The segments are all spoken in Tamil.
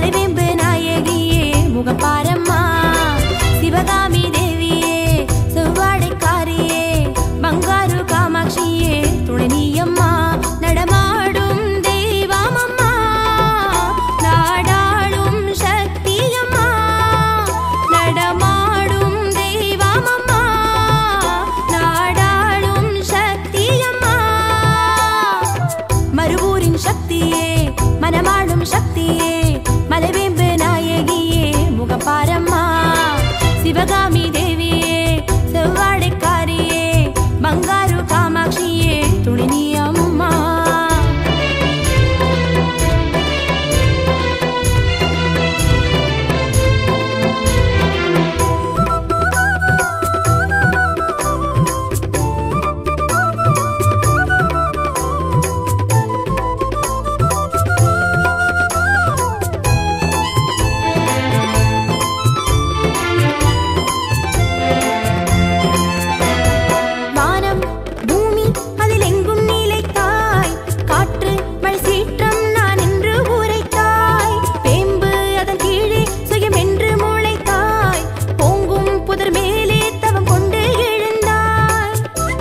மலைவேம்பு நாயகியே முகப்பாரம்மா சிவகாமி தேவியே செவ்வாடைக்காரியே பங்காரு காமாட்சியே துணனியம்மா நடமாடும் தெய்வமம்மா நாடாளும் சக்தியம்மா நடமாடும் தெய்வமம்மா நாடாளும் சக்தியம்மா மறுவூரின் சக்தியே மனமாடும் சக்தியே மலைவேம்பு நாயகியே முகப்பாரம்மா சிவகாமி தேவியே செவ்வாடைக்காரியே பங்காரு காமாட்சியே துணினி அம்மா வானம் பூமி அதில் எங்கும் நீலைத்தாய் காற்று மழை சீற்றம் நான் என்று உரைத்தாய் வேம்பு அதன் கீழே சுயம் என்று முளைத்தாய் பொங்கும் புதர் மேலே தவம் கொண்டு எழுந்தாய்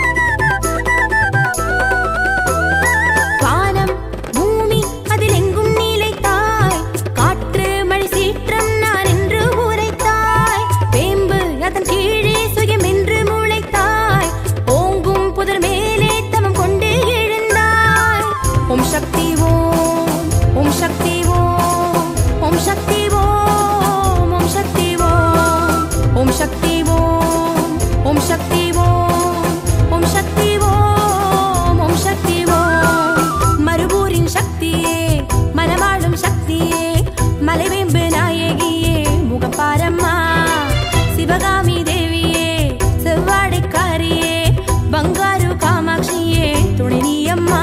வானம் பூமி அதில் எங்கும் நீலைத்தாய் காற்று மழை சீற்றம் நான் என்று உரைத்தாய் வேம்பு அதன் கீழே சுயம் என்று முளைத்தாய் ஓங்கும் புதர் மேலே தமம் கொண்டு எழுந்தாய் ஓம் சக்தி ஓம் ஓம் சக்தி ஓம் ஓம் சக்தி ஓம் ஓம் சக்தி ஓம் ஓம் சக்தி ஓம் ஓம் சக்தி ஓம் ஓம் சக்தி ஓம் ஓம் சக்தி ஓம் மறுபூரின் சக்தியே மனவாழும் சக்தியே மலைவேம்பு நாயகியே முகப்பாரம்மா சிவகாமி தேவியே செவ்வாடைக்காரியே பங்காரு காமாட்சியே துணினியம்மா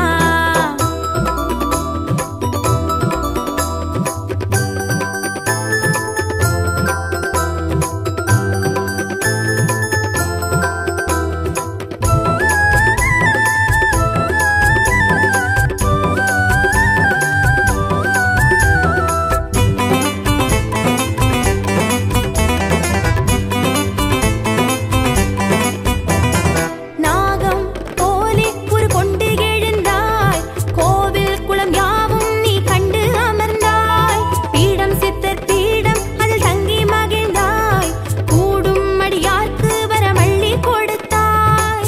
நாகம் போலே ஒரு கொண்டு எழுந்தாய் கோவில் குளம் யாவும் நீ கண்டு அமர்ந்தாய் பீடம் சித்தர் பீடம் அதில் தங்கி மகிழ்ந்தாய் கூடும் அடியார்க்கு வரமள்ளி கொடுத்தாய்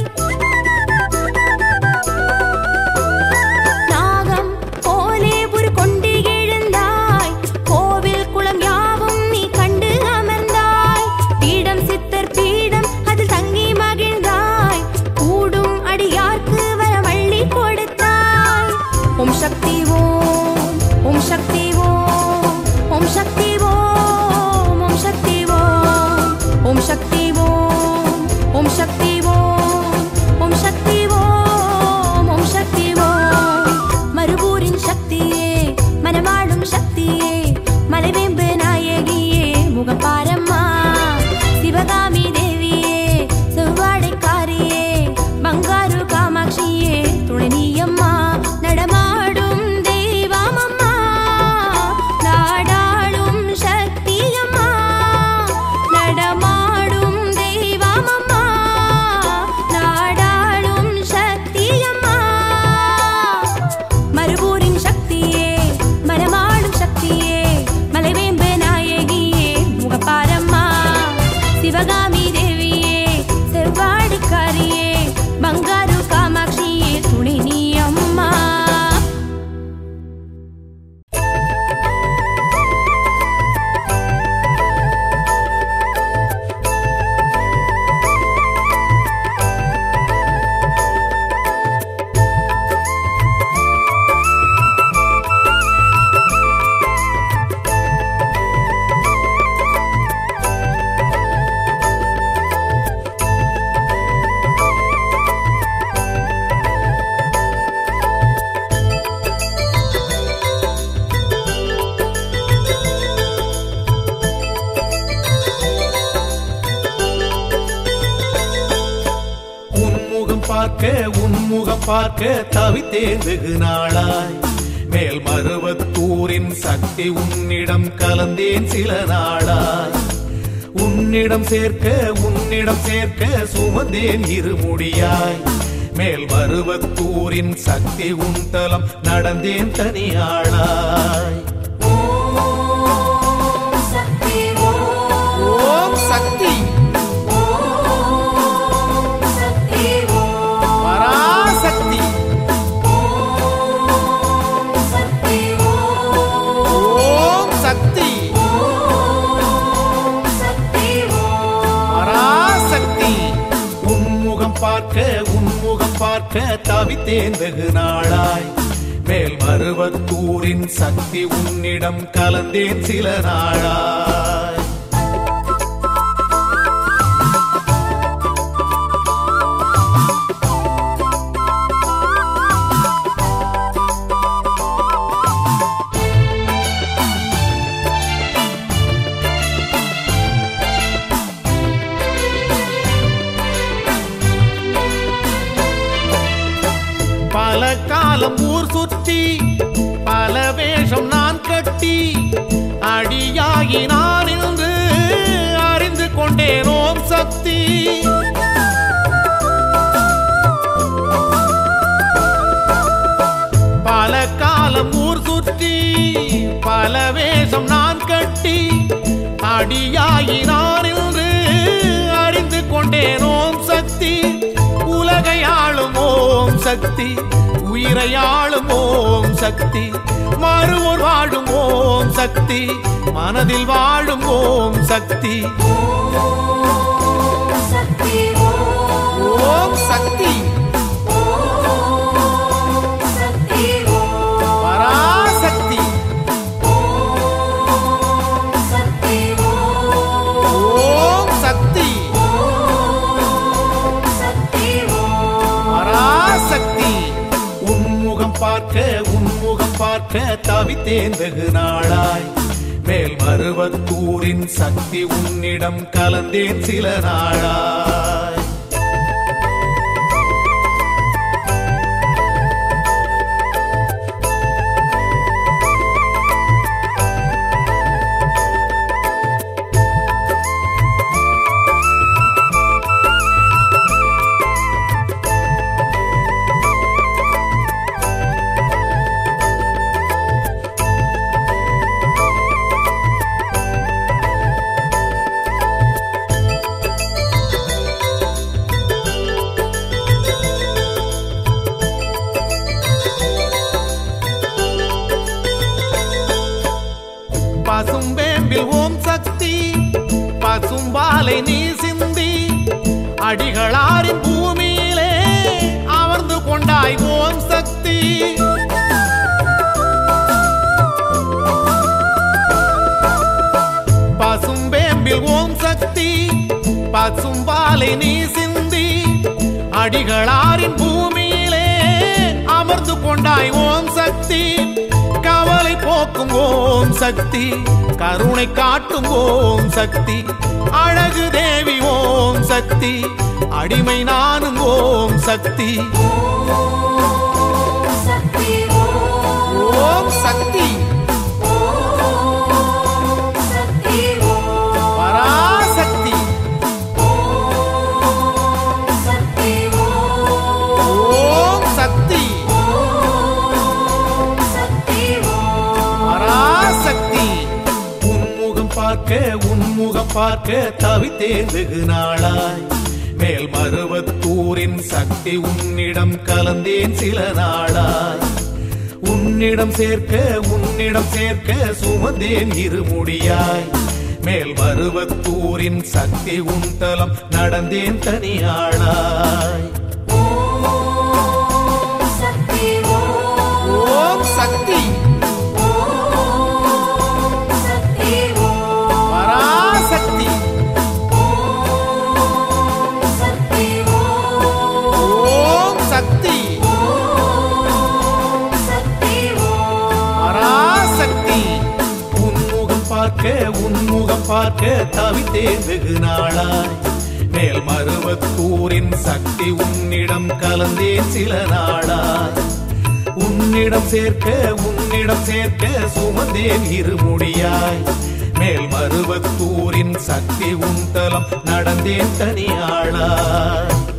நாகம் போலே ஒரு கொண்டு எழுந்தாய் கோவில் குளம் யாவும் நீ கண்டு அமர்ந்தாய் பீடம் சித்தர் பீடம் அதில் தங்கி மகிழ்ந்தாய் கூடும் அடியார்க்கு வரமள்ளி கொடுத்தாய் ஓம் சக்தி ஓம் ஓம் சக்தி ஓம் ஓம் சக்தி ஓம் ஓம் சக்தி ஓம் ஓம் சக்தி ஓம் ஓம் சக்தி ஓம் ஓம் சக்தி ஓம் ஓம் சக்தி ஓம் மறுபூரின் சக்தியே மனவாழும் சக்தியே மலைவேம்பு நாயகியே முகப்பாரம்மா சிவகாமி தேவியே செவ்வாடைக்காரியே பங்காரு காமாட்சியே துணினியம்மா நடமாடும் தெய்வமம்மா நாடாளும் சக்தியம்மா நடமாடும் தெய்வமம்மா நாடாளும் சக்தியம்மா மறுபூரின் சக்தியே மனமாடும் சக்தியே மலைவேம்பு நாயகியே முகப்பாரம்மா சிவகாமி தேவியே செவ்வாடிக்காரியே பங்காரு காமாட்சியே துணை நீ அம்மா உன்முகம் பார்க்க உன்முகம் பார்க்க தவித்தேன் வெகு நாளாய் மேல் மருவத்தூரின் சக்தி உன்னிடம் கலந்தேன் சில நாளாய் உன்னிடம் சேர்க்க உன்னிடம் சேர்க்க சுமந்தேன் இருமுடியாய் மேல் மருவத்தூரின் சக்தி உன் தலம் நடந்தேன் தனியாளாய் சக்தி ஓம் சக்தி சக்தி பராசக்தி சக்தி ஓம் சக்தி சக்தி பராசக்தி உன்முகம் பார்க்க உன்முகம் பார்க்க தவித்தேன் வெகு நாளாய் மேல் மருவத்தூரின் சக்தி உன்னிடம் கலந்தேன் சில நாளாய் பல காலம் ஊர் சுற்றி பல வேஷம் நான் கட்டி அடியாகி நான் என்று அறிந்து கொண்டேன் ஓம் சக்தி பல காலம் ஊர் சுற்றி பல வேஷம் நான் கட்டி அடியாகி நான் என்று அறிந்து கொண்டேன் ஓம் சக்தி உலகை ஆளும் ஓம் சக்தி உயிரை ஆளும் ஓம் சக்தி மறுவோர் வாழும் ஓம் சக்தி மனதில் வாழும் ஓம் சக்தி சக்தி ஓம் சக்தி சக்தி பராசக்தி சக்தி ஓம் சக்தி சக்தி பராசக்தி உன்முகம் பார்க்க உன்முகம் பார்க்க தவித்தேன் வெகு நாளாய் மேல் மருவத்தூரின் சக்தி உன்னிடம் கலந்தேன் சில நாளாய் பசும்பேம்பில் ஓம் சக்தி பசும்பாலை நீ சிந்தி அடிகளாரின் பூமியிலே அமர்ந்து கொண்டாய் ஓம் சக்தி பசும்பேம்பில் ஓம் சக்தி பசும்பாலை நீ சிந்தி அடிகளாரின் பூமியிலே அமர்ந்து கொண்டாய் ஓம் சக்தி கவலை போக்கும் ஓம் சக்தி கருணை காட்டும் ஓம் சக்தி அழகு தேவி ஓம் சக்தி அடிமை நானும் ஓம் சக்தி சக்தி ஓம் சக்தி சக்தி பராசக்தி சக்தி ஓம் சக்தி சக்தி பராசக்தி உன்முகம் பார்க்க உன்முகம் பார்க்க தவித்தேன் வெகு நாளாய் மேல் மருவத்தூரின் சக்தி உன்னிடம் கலந்தேன் சில நாளாய் உன்னிடம் சேர்க்க உன்னிடம் சேர்க்க சுமந்தேன் இருமுடியாய் மேல் மருவத்தூரின் சக்தி உன் தலம் நடந்தேன் தனியாளாய் சக்தி ஓம் சக்தி சக்தி பராசக்தி சக்தி ஓம் சக்தி சக்தி பராசக்தி உன்முகம் பார்க்க உன்முகம் பார்க்க தவித்தேன் வெகு நாளாய் மேல் மருவத்தூரின் சக்தி உன்னிடம் கலந்தேன் சில நாளாய் உன்னிடம் சேர்க்க உன்னிடம் சேர்க்க சுமந்தேன் இருமுடியாய் மேல் மருவத்தூரின் சக்தி உன் தலம் நடந்தேன் தனியாளாய்